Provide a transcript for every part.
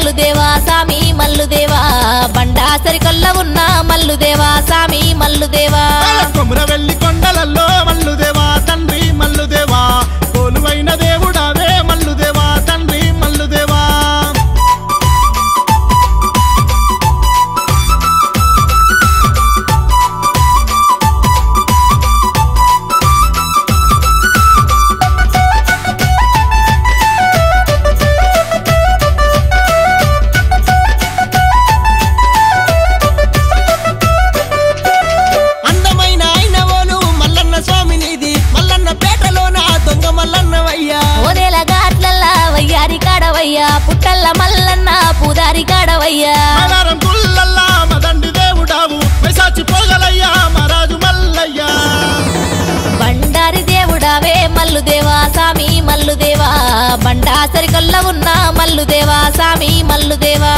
మల్లుదేవా సామి మల్లుదేవా బండాసరి కొల్ల ఉన్న మల్లుదేవా సామి మల్లుదేవా కొముర వెళ్ళి కొండలల్లో మల్లుదేవా తండ్రి మల్లుదేవా కోలువైన దేవుడావే మల్లుదేవా తండ్రి మల్లుదేవా అందమైన అయినవోలు మల్లన్న స్వామి నీది మల్లన్న పేటలోన దొంగ మల్లన్నవయ్యా ఓదేల ఘాట్లల్లా వయ్యారి కాడవయ్యా పుట్టల్ల మల్లన్న పూదారి కాడవయ్యా ఆధారం గుల్లల్లా మదండి దేవుడావు వైసాచి పోగలయ్యా మహారాజు మల్లయ్యా బండారి దేవుడావే మల్లుదేవా సామి మల్లుదేవా బండాసరి కొల్ల ఉన్న మల్లుదేవా సామి మల్లుదేవా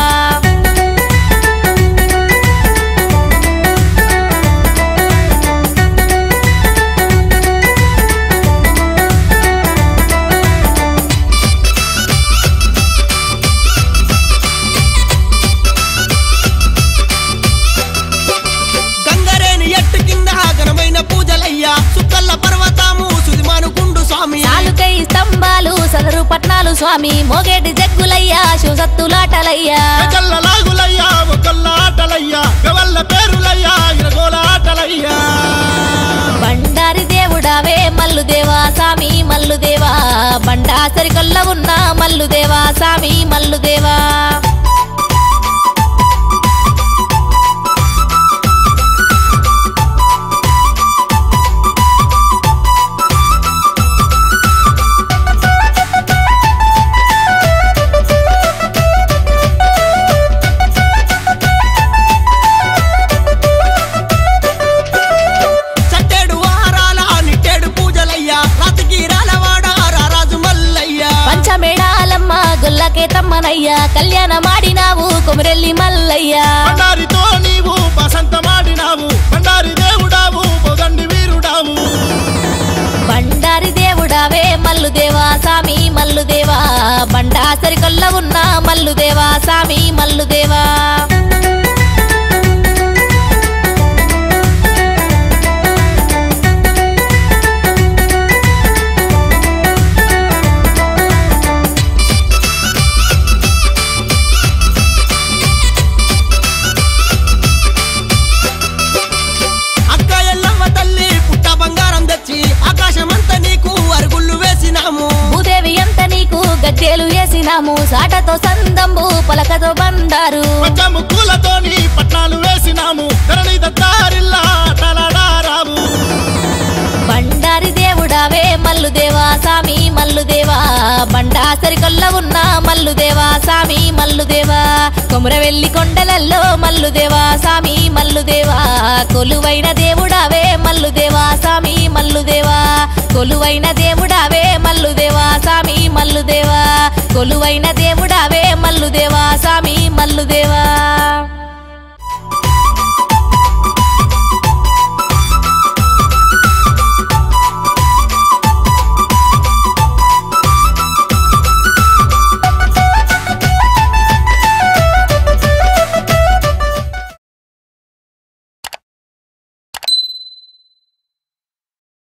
గంగరేని ఎట్టు కింద ఘనమైన పూజలయ్యా సుక్కల్ల పర్వతము సుదిమాను గుండు స్వామి నాలుకై స్తంభాలు సదరు పట్నాలు స్వామి మోగేటి జగ్గులయ్యా శివసత్తులాటలయ్యా గజల్ల లాగులయ్యా ఒకళ్ళ ఆటలయ్యా గవల్ల పేరులయ్యా ఇరగోల ఆటలయ్యా బండారి దేవుడావే మల్లుదేవా సామి మల్లుదేవా బండాసరి కొల్ల ఉన్న మల్లుదేవా సామి మల్లుదేవా చట్టేడు వారాల నిట్టేడు పూజలయ్యా రాతకీరాల వాడ రారాజు మల్లయ్యా పంచమేడాలమ్మ గొల్లకే తమ్మనయ్యా కళ్యాణ మాడినావు కొమరెల్లి మల్లయ్యా బండారితో నీవు బసంతమాడినావు బండారి దేవుడావు పొదండి వీరుడావు బండారి దేవుడావే మల్లుదేవా సామి మల్లుదేవా బండాసరి కొల్ల ఉన్న మల్లుదేవా సామి మల్లుదేవా అక్క ఎల్లమ్మ తల్లి పుట్ట బంగారం తెచ్చి ఆకాశమంతా నీకు అరుగుళ్ళు వేసినాము భూదేవి ఎంత నీకు గజ్జేలు వేసినాము సాటతో సందంబు పలకతో బండారు పంచము పూలతోని పట్నాలు వేసినాము ధరణి దత్తారిల్లా ఆటలాడారావు బండారి దేవుడావే మల్లుదేవా సామి మల్లుదేవా బండాసరి కొల్ల ఉన్న మల్లుదేవా సామి మల్లుదేవా కొమురవెల్లి కొండలల్లో మల్లుదేవా సామి మల్లుదేవా కొలువైన దేవుడావే మల్లుదేవా సామి మల్లుదేవా కొలువైన దేవుడావే మల్లుదేవా సామి మల్లుదేవా కొలువైన దేవుడావే మల్లుదేవా సామి మల్లుదేవా